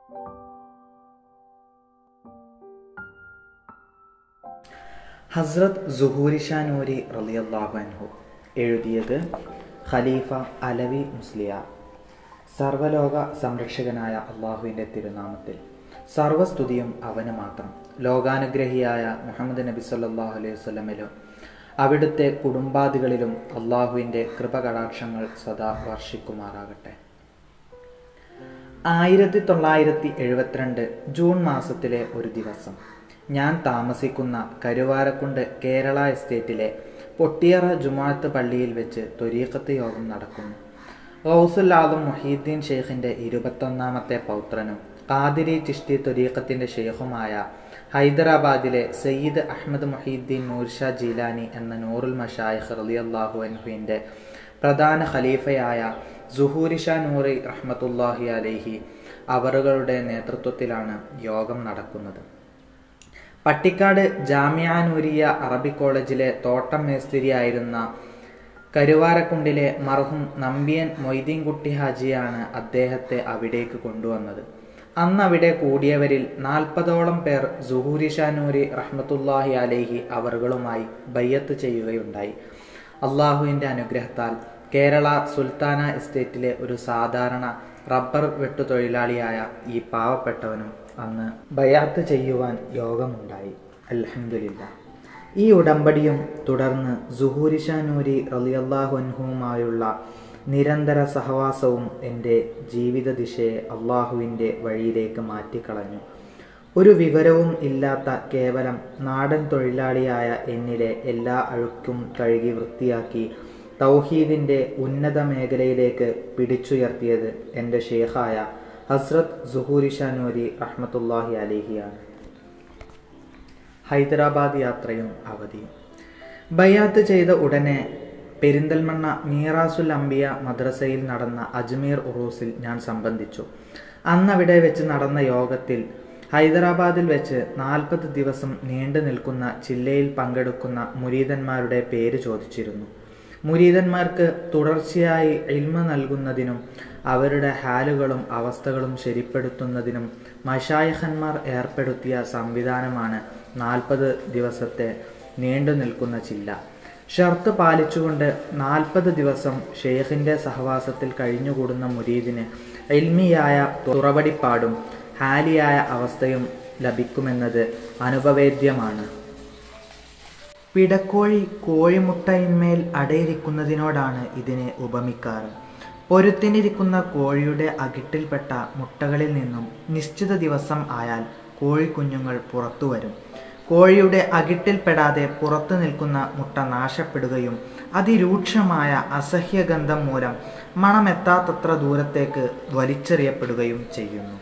ഹസ്രത് സുഹൂരി ഷാനൂരി റളിയല്ലാഹു അൻഹു എഴുതിയത് ഖലീഫ അലവി മുസ്ലിയാർ സർവലോക സംരക്ഷകനായ അള്ളാഹുവിൻ്റെ തിരുനാമത്തിൽ സർവസ്തുതിയും അവന് മാത്രം ലോകാനുഗ്രഹിയായ മുഹമ്മദ് നബി സല്ലല്ലാഹു അലൈഹി വസല്ലമയിലും അവിടുത്തെ കുടുംബാദികളിലും അള്ളാഹുവിൻ്റെ കൃപകടാക്ഷങ്ങൾ സദാ വർഷിക്കുമാറാകട്ടെ ആയിരത്തി തൊള്ളായിരത്തി എഴുപത്തിരണ്ട് ജൂൺ മാസത്തിലെ ഒരു ദിവസം ഞാൻ താമസിക്കുന്ന കരുവാരക്കുണ്ട് കേരള എസ്റ്റേറ്റിലെ പൊട്ടിയറ ജുമാഅത്ത് പള്ളിയിൽ വെച്ച് ത്വരീഖത്ത് യോഗം നടക്കുന്നു ഗൗസുൽ ആദം മുഹീദ്ദീൻ ഷെയ്ഖിന്റെ ഇരുപത്തൊന്നാമത്തെ പൗത്രനും ഖാദിരി ചിഷ്തി ത്വരീഖത്തിന്റെ ഷെയ്ഖുമായ ഹൈദരാബാദിലെ സയ്യിദ് അഹമ്മദ് മുഹീദ്ദീൻ നൂർഷാ ജീലാനി എന്ന നൂറുൽ മഷായിഖ് റളിയല്ലാഹു അൻഹുവിന്റെ പ്രധാന ഖലീഫയായ സുഹൂരി ഷാ നൂറി റഹ്മത്തുല്ലാഹി അലൈഹി അവറുകളുടെ നേതൃത്വത്തിലാണ് യോഗം നടക്കുന്നത് പട്ടിക്കാട് ജാമ്യാനൂരിയ അറബി കോളേജിലെ തോട്ടം മേസ്തിരിയായിരുന്ന കരുവാരക്കുണ്ടിലെ മർഹും നമ്പിയൻ മൊയ്തീൻകുട്ടി ഹാജിയാണ് അദ്ദേഹത്തെ അവിടേക്ക് കൊണ്ടുവന്നത് അന്ന് അവിടെ കൂടിയവരിൽ നാൽപ്പതോളം പേർ സുഹൂരി ഷാനൂരി റഹ്മത്തുല്ലാഹി അലേഹി അവറുകളുമായി ബയ്യത്ത് ചെയ്യുകയുണ്ടായി അള്ളാഹുവിൻ്റെ അനുഗ്രഹത്താൽ കേരള സുൽത്താന എസ്റ്റേറ്റിലെ ഒരു സാധാരണ റബ്ബർ വെട്ടുതൊഴിലാളിയായ ഈ പാവപ്പെട്ടവനും അന്ന് ബയാത്ത് ചെയ്യുവാൻ യോഗമുണ്ടായി അൽഹംദുലില്ല ഈ ഉടമ്പടിയും തുടർന്ന് സുഹൂരി ഷാനൂരി റലിയല്ലാഹുൻഹുവുമായുള്ള നിരന്തര സഹവാസവും എൻ്റെ ജീവിത ദിശയെ അള്ളാഹുവിൻ്റെ വഴിയിലേക്ക് മാറ്റിക്കളഞ്ഞു ഒരു വിവരവും ഇല്ലാത്ത കേവലം നാടൻ തൊഴിലാളിയായ എന്നിലെ എല്ലാ അഴുക്കും കഴുകി വൃത്തിയാക്കി തൗഹീദിൻ്റെ ഉന്നത മേഖലയിലേക്ക് പിടിച്ചുയർത്തിയത് എൻ്റെ ഷേഖായ ഹസ്രത് സുഹൂരി ഷാനൂരി റഹ്മത്തുല്ലാഹി അലിഹിയാണ് ഹൈദരാബാദ് യാത്രയും അവധിയും ബയാത്ത് ചെയ്ത ഉടനെ പെരിന്തൽമണ്ണ മീറാസുൽ അംബിയ മദ്രസയിൽ നടന്ന അജ്മീർ ഉറൂസിൽ ഞാൻ സംബന്ധിച്ചു അന്നവിടെ വെച്ച് നടന്ന യോഗത്തിൽ ഹൈദരാബാദിൽ വെച്ച് നാൽപ്പത് ദിവസം നീണ്ടു നിൽക്കുന്ന ചില്ലയിൽ പങ്കെടുക്കുന്ന മുരീദന്മാരുടെ പേര് ചോദിച്ചിരുന്നു മുരീദന്മാർക്ക് തുടർച്ചയായി ഇൽമ നൽകുന്നതിനും അവരുടെ ഹാലുകളും അവസ്ഥകളും ശരിപ്പെടുത്തുന്നതിനും മഷായഹന്മാർ ഏർപ്പെടുത്തിയ സംവിധാനമാണ് നാൽപ്പത് ദിവസത്തെ നീണ്ടു നിൽക്കുന്ന ചില്ല ഷർത്ത് പാലിച്ചുകൊണ്ട് നാൽപ്പത് ദിവസം ഷെയ്ഖിന്റെ സഹവാസത്തിൽ കഴിഞ്ഞുകൂടുന്ന മുരീദിന് എൽമിയായ തുറവടിപ്പാടും ഹാലിയായ അവസ്ഥയും ലഭിക്കുമെന്നത് അനുപവേദ്യമാണ് പിടക്കോഴി കോഴിമുട്ടയിന്മേൽ അടയിരിക്കുന്നതിനോടാണ് ഇതിനെ ഉപമിക്കാറ് പൊരുത്തിനിരിക്കുന്ന കോഴിയുടെ അകിട്ടിൽപ്പെട്ട മുട്ടകളിൽ നിന്നും നിശ്ചിത ദിവസം ആയാൽ കോഴിക്കുഞ്ഞുങ്ങൾ പുറത്തു വരും കോഴിയുടെ അകിട്ടിൽപ്പെടാതെ പുറത്തു നിൽക്കുന്ന മുട്ട നാശപ്പെടുകയും അതിരൂക്ഷമായ അസഹ്യഗന്ധം മൂലം മണമെത്താത്തത്ര ദൂരത്തേക്ക് വലിച്ചെറിയപ്പെടുകയും ചെയ്യുന്നു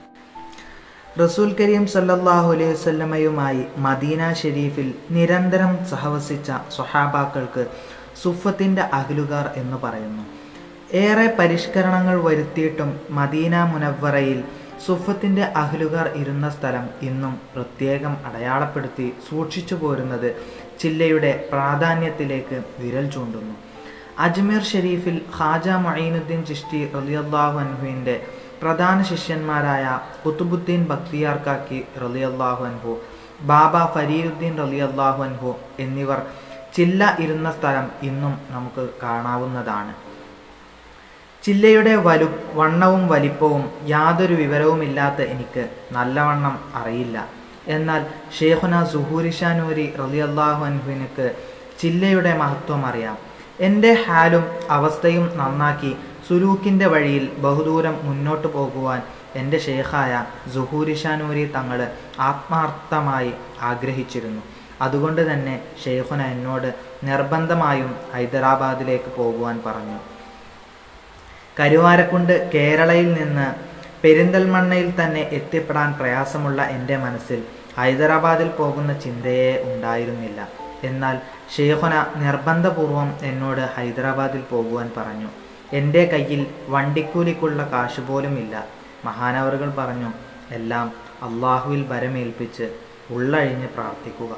റസൂൽ കരീം സല്ലല്ലാഹു അലൈഹി വസല്ലമയുമായി മദീന ഷെരീഫിൽ നിരന്തരം സഹവസിച്ച സ്വഹാബാക്കൾക്ക് സുഫത്തിന്റെ അഖിലുകാർ എന്ന് പറയുന്നു ഏറെ പരിഷ്കരണങ്ങൾ വരുത്തിയിട്ടും മദീന മുനവ്വറയിൽ സുഫത്തിന്റെ അഹ്ലുകാർ ഇരുന്ന സ്ഥലം ഇന്നും പ്രത്യേകം അടയാളപ്പെടുത്തി സൂക്ഷിച്ചു പോരുന്നത് ചില്ലയുടെ പ്രാധാന്യത്തിലേക്ക് വിരൽ ചൂണ്ടുന്നു അജ്മീർ ഷെരീഫിൽ ഖാജ മൊയ്നുദ്ദീൻ ചിഷ്ടി റലിയല്ലാഹു അൻഹുവിൻ്റെ പ്രധാന ശിഷ്യന്മാരായ കുത്തുബുദ്ദീൻ ബക്തിയാർക്കാക്കി റലിയല്ലാഹു അൻഹു ബാബ ഫരീദുദ്ദീൻ റലിയല്ലാഹു അൻഹു എന്നിവർ ചില്ല ഇരുന്ന സ്ഥലം ഇന്നും നമുക്ക് കാണാവുന്നതാണ് ചില്ലയുടെ വലു വണ്ണവും വലിപ്പവും യാതൊരു വിവരവുമില്ലാത്ത എനിക്ക് നല്ലവണ്ണം അറിയില്ല എന്നാൽ ഷേഖുന സുഹൂരിഷാനൂരി റലിയല്ലാഹു അൻഹുവിനക്ക് ചില്ലയുടെ മഹത്വം അറിയാം എൻ്റെ ഹാലും അവസ്ഥയും നന്നാക്കി സുലൂക്കിൻ്റെ വഴിയിൽ ബഹുദൂരം മുന്നോട്ട് പോകുവാൻ എൻ്റെ ഷേഖായ സുഹൂരിഷാനൂരി തങ്ങൾ ആത്മാർത്ഥമായി ആഗ്രഹിച്ചിരുന്നു അതുകൊണ്ട് തന്നെ ഷെയ്ഖുന എന്നോട് നിർബന്ധമായും ഹൈദരാബാദിലേക്ക് പോകുവാൻ പറഞ്ഞു കരുവാരക്കുണ്ട് കേരളയിൽ നിന്ന് പെരിന്തൽമണ്ണയിൽ തന്നെ എത്തിപ്പെടാൻ പ്രയാസമുള്ള എൻ്റെ മനസ്സിൽ ഹൈദരാബാദിൽ പോകുന്ന ചിന്തയെ ഉണ്ടായിരുന്നില്ല എന്നാൽ ഷെയ്ഖുന നിർബന്ധപൂർവം എന്നോട് ഹൈദരാബാദിൽ പോകുവാൻ പറഞ്ഞു എൻ്റെ കയ്യിൽ വണ്ടിക്കൂലിക്കുള്ള കാശ് പോലും ഇല്ല മഹാനവറുകൾ പറഞ്ഞു എല്ലാം അള്ളാഹുവിൽ ഭരമേൽപ്പിച്ച് ഉള്ളഴിഞ്ഞ് പ്രാർത്ഥിക്കുക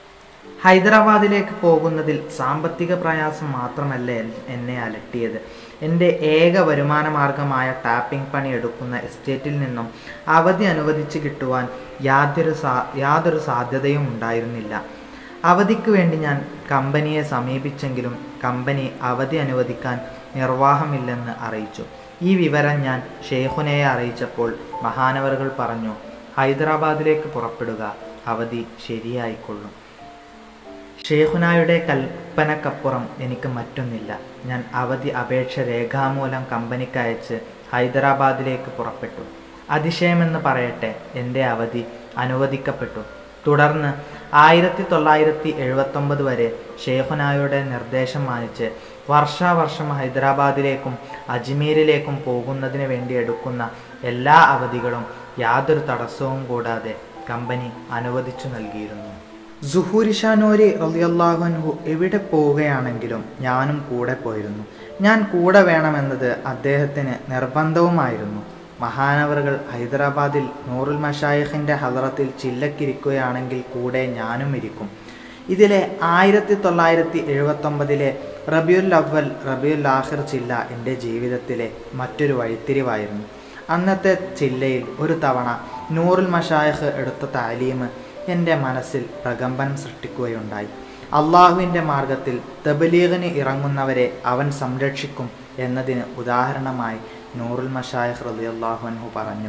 ഹൈദരാബാദിലേക്ക് പോകുന്നതിൽ സാമ്പത്തിക പ്രയാസം മാത്രമല്ല എന്നെ അലട്ടിയത് എൻ്റെ ഏക വരുമാന മാർഗമായ ടാപ്പിംഗ് പണി എടുക്കുന്ന എസ്റ്റേറ്റിൽ നിന്നും അവധി അനുവദിച്ച് കിട്ടുവാൻ യാതൊരു സാ യാതൊരു സാധ്യതയും ഉണ്ടായിരുന്നില്ല അവധിക്ക് വേണ്ടി ഞാൻ കമ്പനിയെ സമീപിച്ചെങ്കിലും കമ്പനി അവധി അനുവദിക്കാൻ നിർവാഹമില്ലെന്ന് അറിയിച്ചു ഈ വിവരം ഞാൻ ഷെയ്ഖുനയെ അറിയിച്ചപ്പോൾ മഹാനവറുകൾ പറഞ്ഞു ഹൈദരാബാദിലേക്ക് പുറപ്പെടുക അവധി ശരിയായിക്കൊള്ളും ഷെയ്ഖുനായുടെ കൽപ്പനക്കപ്പുറം എനിക്ക് മറ്റൊന്നില്ല ഞാൻ അവധി അപേക്ഷ രേഖാമൂലം കമ്പനിക്ക് അയച്ച് ഹൈദരാബാദിലേക്ക് പുറപ്പെട്ടു അതിശയമെന്ന് പറയട്ടെ എൻ്റെ അവധി അനുവദിക്കപ്പെട്ടു തുടർന്ന് ആയിരത്തി തൊള്ളായിരത്തി എഴുപത്തൊമ്പത് വരെ ഷെയ്ഖുനായുടെ നിർദ്ദേശം മാനിച്ച് വർഷാവർഷം ഹൈദരാബാദിലേക്കും അജ്മീരിലേക്കും പോകുന്നതിന് വേണ്ടി എടുക്കുന്ന എല്ലാ അവധികളും യാതൊരു തടസ്സവും കൂടാതെ കമ്പനി അനുവദിച്ചു നൽകിയിരുന്നു സുഹൂരിഷാനോരി റലിയല്ലാഹുൻഹു എവിടെ പോവുകയാണെങ്കിലും ഞാനും കൂടെ പോയിരുന്നു ഞാൻ കൂടെ വേണമെന്നത് അദ്ദേഹത്തിന് നിർബന്ധവുമായിരുന്നു മഹാനവറുകൾ ഹൈദരാബാദിൽ നൂറുൽ മഷായിഖിൻ്റെ ഹദറത്തിൽ ചില്ലക്കിരിക്കുകയാണെങ്കിൽ കൂടെ ഞാനും ഇരിക്കും ഇതിലെ ആയിരത്തി തൊള്ളായിരത്തി എഴുപത്തൊമ്പതിലെ റബിയുൽ അവൽ റബിയുൽ ആഹിർ ചില്ല എൻ്റെ ജീവിതത്തിലെ മറ്റൊരു വഴിത്തിരിവായിരുന്നു അന്നത്തെ ചില്ലയിൽ ഒരു തവണ നൂറുൽ മഷായിഖ് എടുത്ത താലീമ് എൻ്റെ മനസ്സിൽ പ്രകമ്പനം സൃഷ്ടിക്കുകയുണ്ടായി അള്ളാഹുവിൻ്റെ മാർഗത്തിൽ തബലീഗിന് ഇറങ്ങുന്നവരെ അവൻ സംരക്ഷിക്കും എന്നതിന് ഉദാഹരണമായി നൂറുൽ മഷായിഖ് റലി അള്ളാഹുഅൻഹു പറഞ്ഞു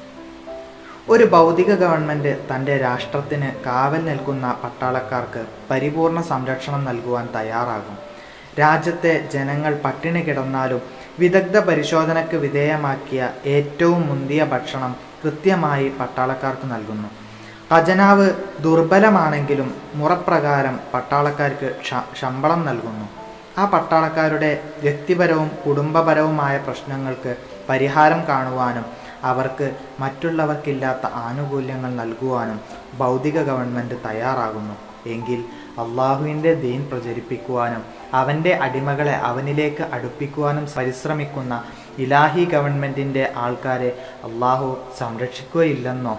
ഒരു ഭൗതിക ഗവൺമെൻറ് തൻ്റെ രാഷ്ട്രത്തിന് കാവൽ നിൽക്കുന്ന പട്ടാളക്കാർക്ക് പരിപൂർണ സംരക്ഷണം നൽകുവാൻ തയ്യാറാകും രാജ്യത്തെ ജനങ്ങൾ പട്ടിണി കിടന്നാലും വിദഗ്ധ പരിശോധനയ്ക്ക് വിധേയമാക്കിയ ഏറ്റവും മുന്തിയ ഭക്ഷണം കൃത്യമായി പട്ടാളക്കാർക്ക് നൽകുന്നു ഖജനാവ് ദുർബലമാണെങ്കിലും മുറപ്രകാരം പട്ടാളക്കാർക്ക് ശമ്പളം നൽകുന്നു ആ പട്ടാളക്കാരുടെ വ്യക്തിപരവും കുടുംബപരവുമായ പ്രശ്നങ്ങൾക്ക് പരിഹാരം കാണുവാനും അവർക്ക് മറ്റുള്ളവർക്കില്ലാത്ത ആനുകൂല്യങ്ങൾ നൽകുവാനും ഭൗതിക ഗവൺമെൻറ് തയ്യാറാകുന്നു എങ്കിൽ അള്ളാഹുവിൻ്റെ ദീൻ പ്രചരിപ്പിക്കുവാനും അവൻ്റെ അടിമകളെ അവനിലേക്ക് അടുപ്പിക്കുവാനും പരിശ്രമിക്കുന്ന ഇലാഹി ഗവൺമെൻറ്റിൻ്റെ ആൾക്കാരെ അള്ളാഹു സംരക്ഷിക്കുകയില്ലെന്നോ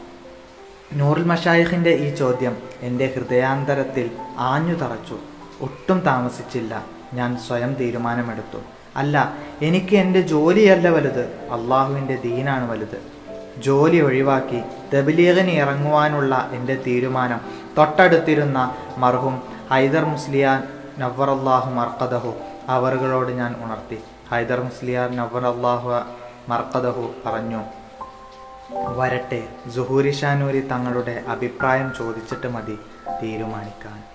നൂറുൽ മഷായിഖിൻ്റെ ഈ ചോദ്യം എൻ്റെ ഹൃദയാന്തരത്തിൽ ആഞ്ഞു തറച്ചു ഒട്ടും താമസിച്ചില്ല ഞാൻ സ്വയം തീരുമാനമെടുത്തു അല്ല എനിക്ക് എൻ്റെ ജോലിയല്ല വലുത് അള്ളാഹുവിൻ്റെ ദീനാണ് വലുത് ജോലി ഒഴിവാക്കി തബലീഗിന് ഇറങ്ങുവാനുള്ള എൻ്റെ തീരുമാനം തൊട്ടടുത്തിരുന്ന മർഹും ഹൈദർ മുസ്ലിയാൻ നവർ അള്ളാഹു മർക്കദഹു അവറുകളോട് ഞാൻ ഉണർത്തി ഹൈദർ മുസ്ലിയാർ നവർ അള്ളാഹു മർക്കദഹു പറഞ്ഞു വരട്ടെ സുഹൂരി ഷാനൂരി തങ്ങളുടെ അഭിപ്രായം ചോദിച്ചിട്ട് മതി തീരുമാനിക്കാൻ